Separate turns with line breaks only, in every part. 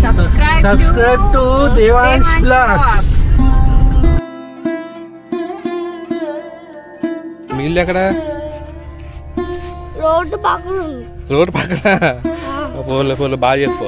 Subscribe,
Subscribe to Devansh Vlogs.
మీ ఇల్లు ఎక్కడ
road పక్కన ఉంది
రోడ్డు పక్కన పోలే పోలే బాగా చెప్పు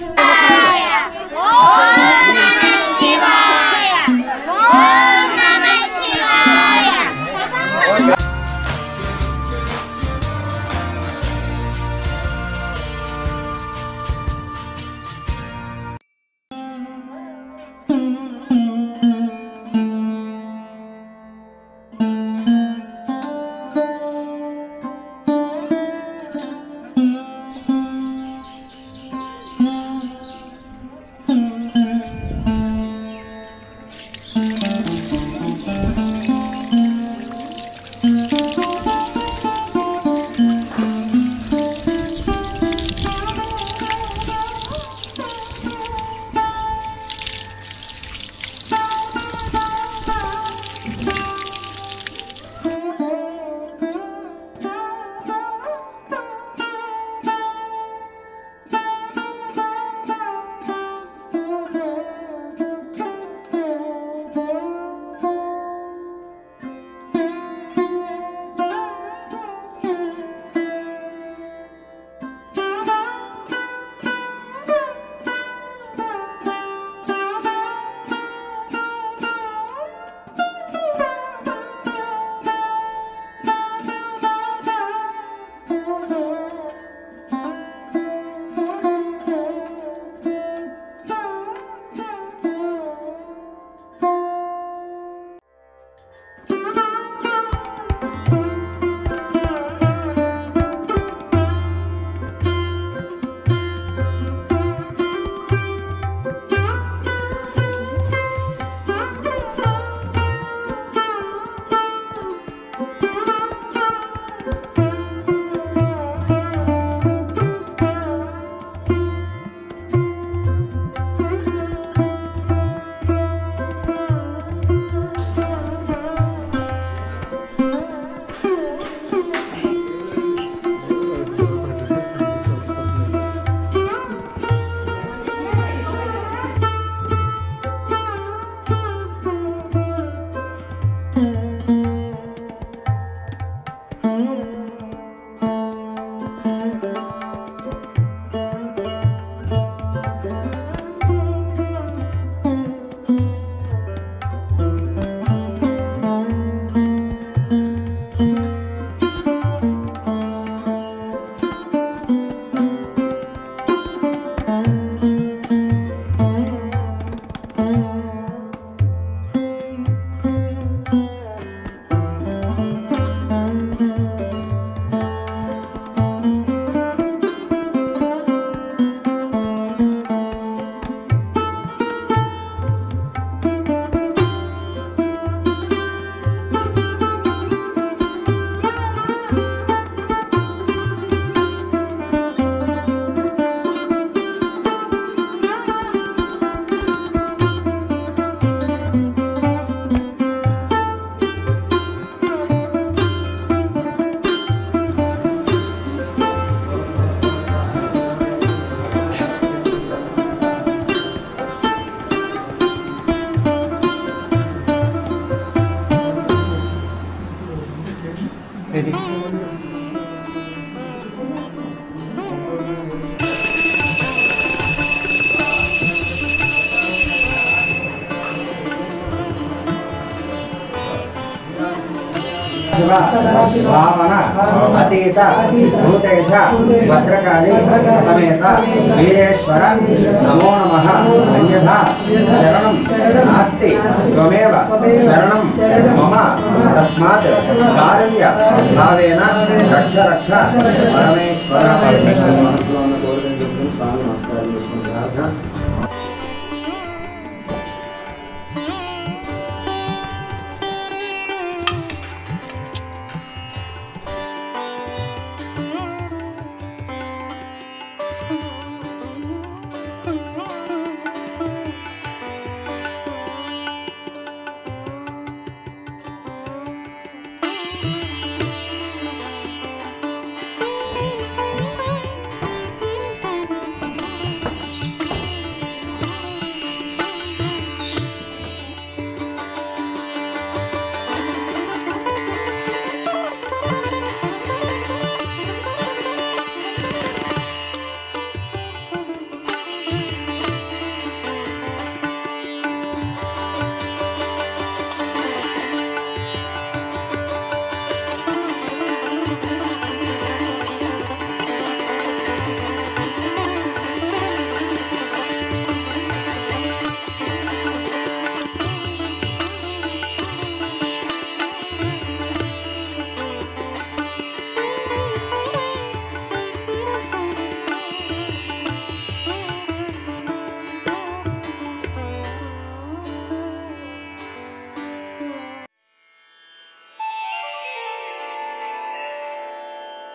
శివ వామన అతీత భూతేశ భద్రకాళి సమేత వీరేశ్వర నమో నమ అన్యథా శరణం నాస్తి త్వమేవ శరణం మమ తస్మాత్ కారుణ్య భావేన రక్ష రక్ష పరమేశ్వర మనసులో ఉన్న కోరికను చెప్పుకుని స్వామి నమస్కారం చేసుకుని ప్రార్థన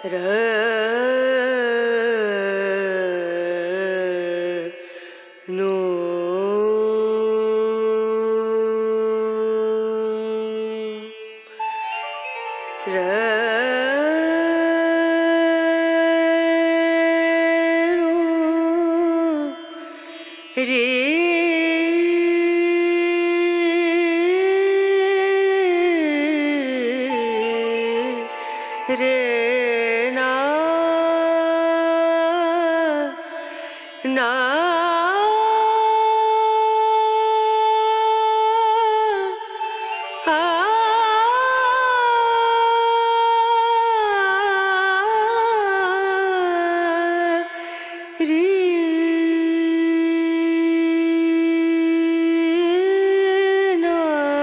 ను రే రే నా నా ఆ రీ నా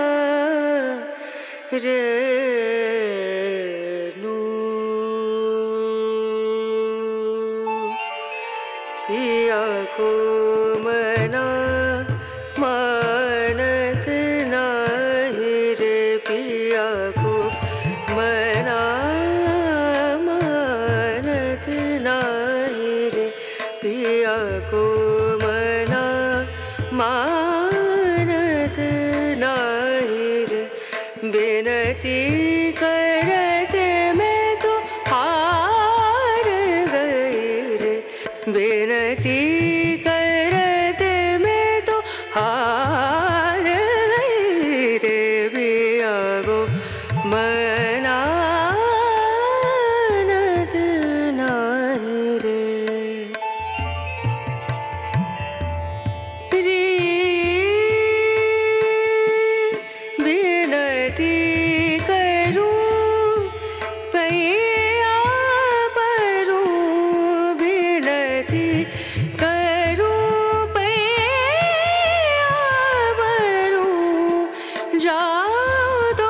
రే ను पिया को मना मानत नाही रे पिया को मना मानत नाही रे पिया को मना मानत नाही रे बिनती करते मैं तो हार गई रे बिनती करते मैं तो हार गई रे बिया गो मनानत नाही रे रे बिनती करूं पैया परूं बिनती करूं पैया परूं जाओ तो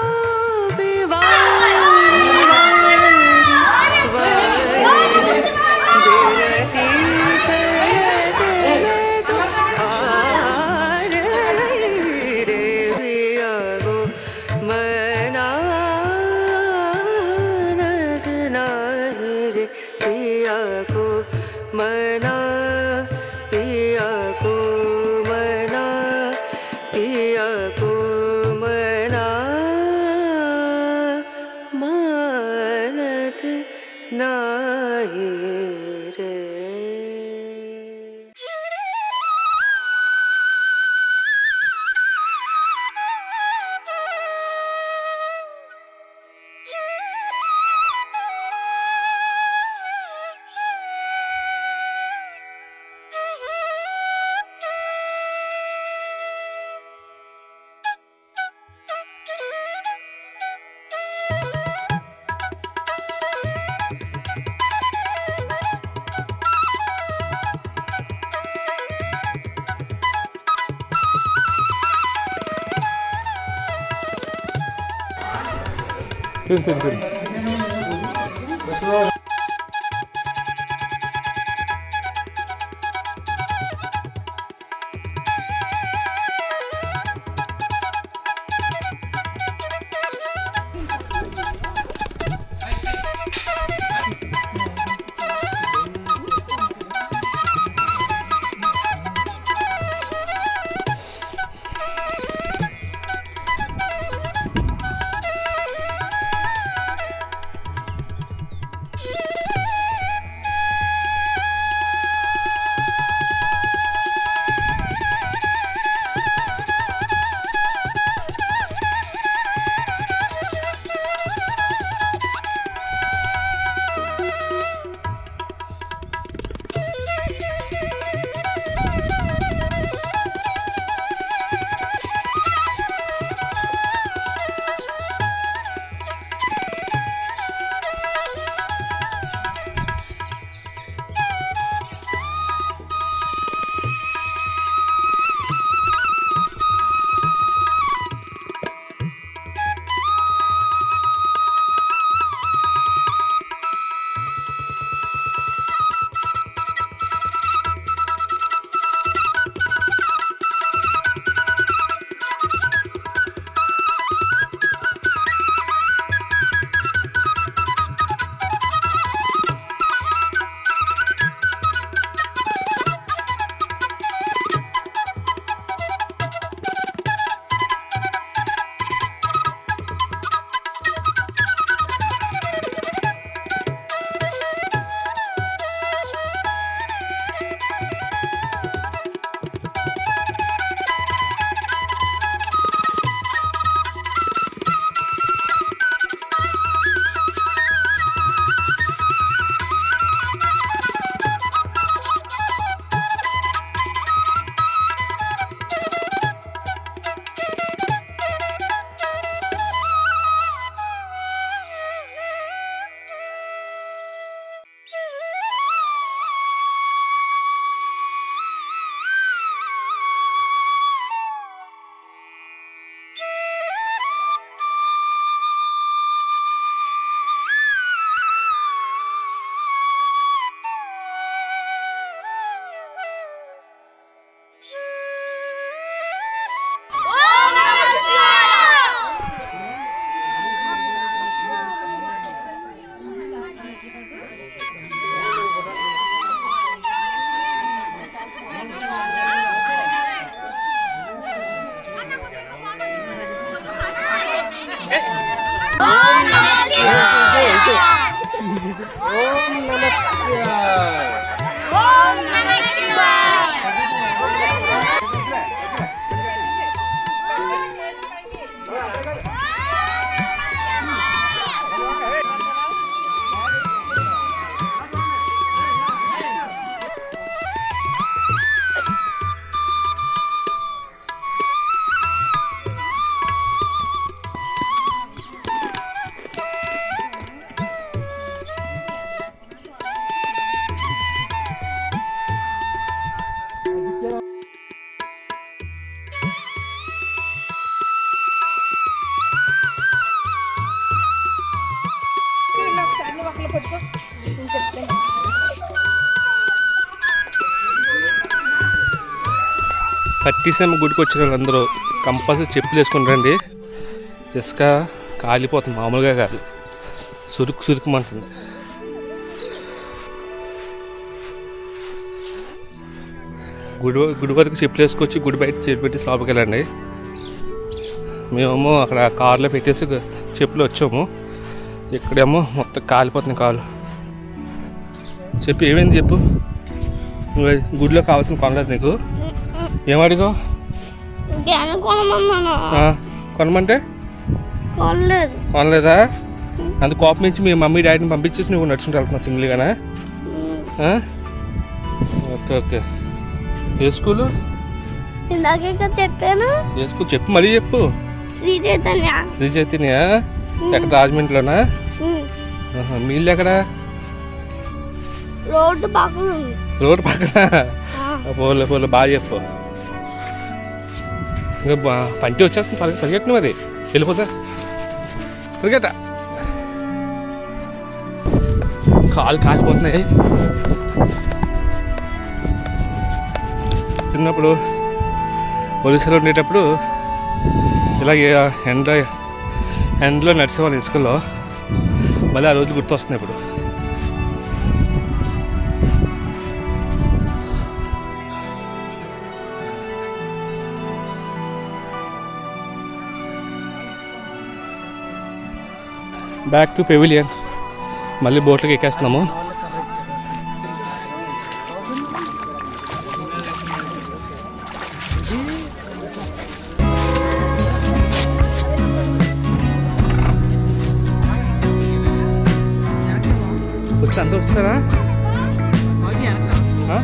मना पिया को मना पिया को मना मानत नाही रे
తిను తిను తిను పట్టిసీమ గుడికి వచ్చిన వాళ్ళందరూ కంపల్సరీ చెప్పులు వేసుకుని రండి ఇసుక కాలిపోతుంది మామూలుగా కాదు సురుకు సురుకుమంటుంది గుడి గుడి వరకు చెప్పులు వేసుకొచ్చి గుడి బయట చెట్టు పెట్టి లోపలికి వెళ్ళండి మేమేమో అక్కడ కార్లో పెట్టేసి చెప్పులు వచ్చాము ఇక్కడేమో మొత్తం కాలిపోతుంది కాలు చెప్పు ఏమైంది చెప్పు నువ్వు గుడిలో కావాల్సిన కొనలేదు నీకు ఏమడిగావు
ఇంకేమైనా కొనమన్నాను
ఆ, కొనమంటే
కొనలేదు
కొనలేదా అంత కోపం ఇచ్చి మీ మమ్మీ డాడీని పంపించేసి నువ్వు నడుచుకుంటూ వెళ్తున్నావు సింగిల్గానా ఆ? ఓకే ఓకే ఏ స్కూలు
ఇందాక ఇంకా చెప్పాను
ఏ స్కూల్ చెప్పు మళ్ళీ చెప్పు
శ్రీ చైతన్య
శ్రీ చైతన్య ఎక్కడ రాజమండ్రిలోనా
ఉమ్.
ఆహా, మీ ఇల్లు ఎక్కడ
రోడ్డు పక్కన ఉంది
రోడ్డు పక్కన
ఆ,
పోలే పోలే బాగా చెప్పు ఇంకా బా- పంటి వచ్చేస్తుంది పరిగె పరిగెట్టిన మరి వెళ్ళిపోతా పరిగెట కాలు కాలిపోతున్నాయి చిన్నప్పుడు ఒడిశాలో ఉండేటప్పుడు ఇలాగే ఎండ ఎండలో నడిచేవాళ్ళు ఇసుకలో మళ్ళీ ఆ రోజు గుర్తొస్తున్నాయి ఇప్పుడు బ్యాక్ టు పెవిలియన్ మళ్ళీ బోట్లకి ఎక్కేస్తున్నాము వచ్చి అంత వస్తారా ఆ?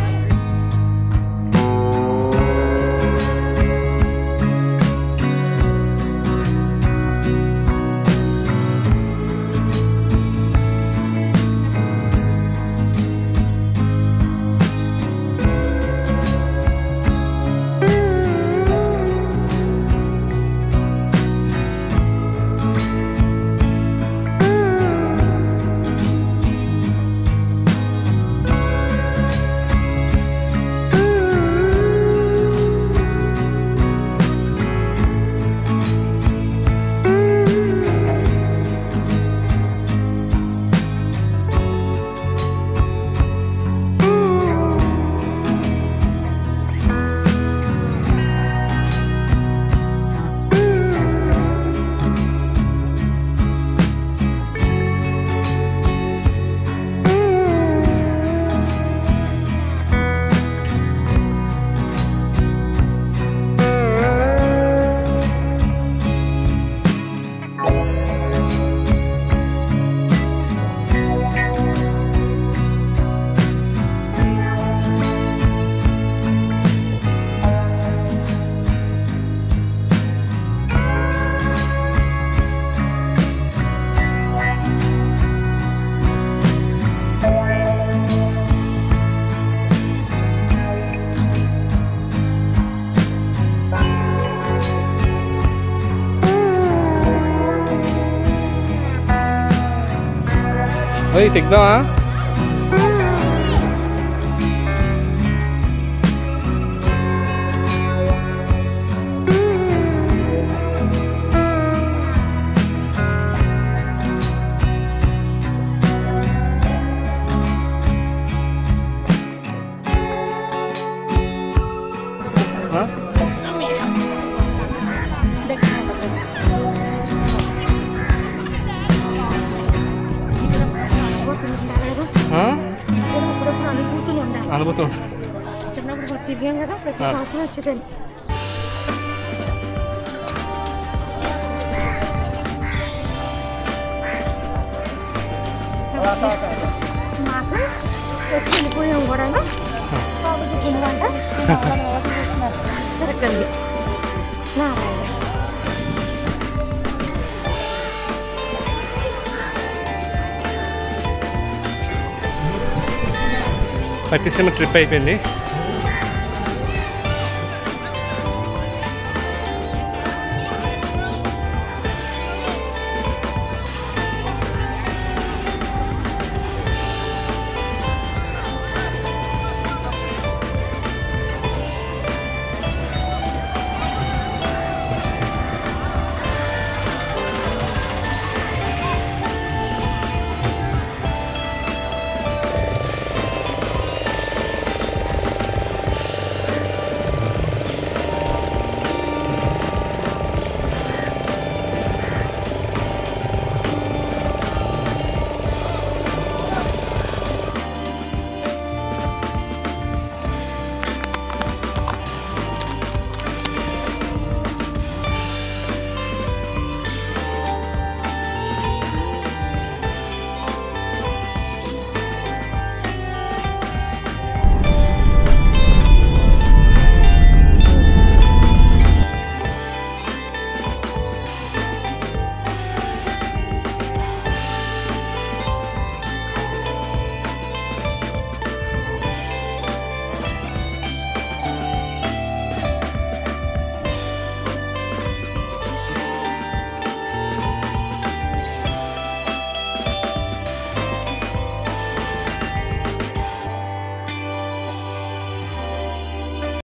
ఓయ్ తిగ్దామా ఆ? ఆ?
అప్పుడప్పుడు అనుభూతులు ఉండాలి
అనుభూతం
చిన్నప్పుడు తిరిగాం కదా ప్రతి
ఆ.
సంవత్సరం వచ్చేదాన్ని మాకు వచ్చి వెళ్ళిపోయాం కూడా బాబు గుణవంట తిరగండి నారాయణ
పట్టిసీమ ట్రిప్ అయిపోయింది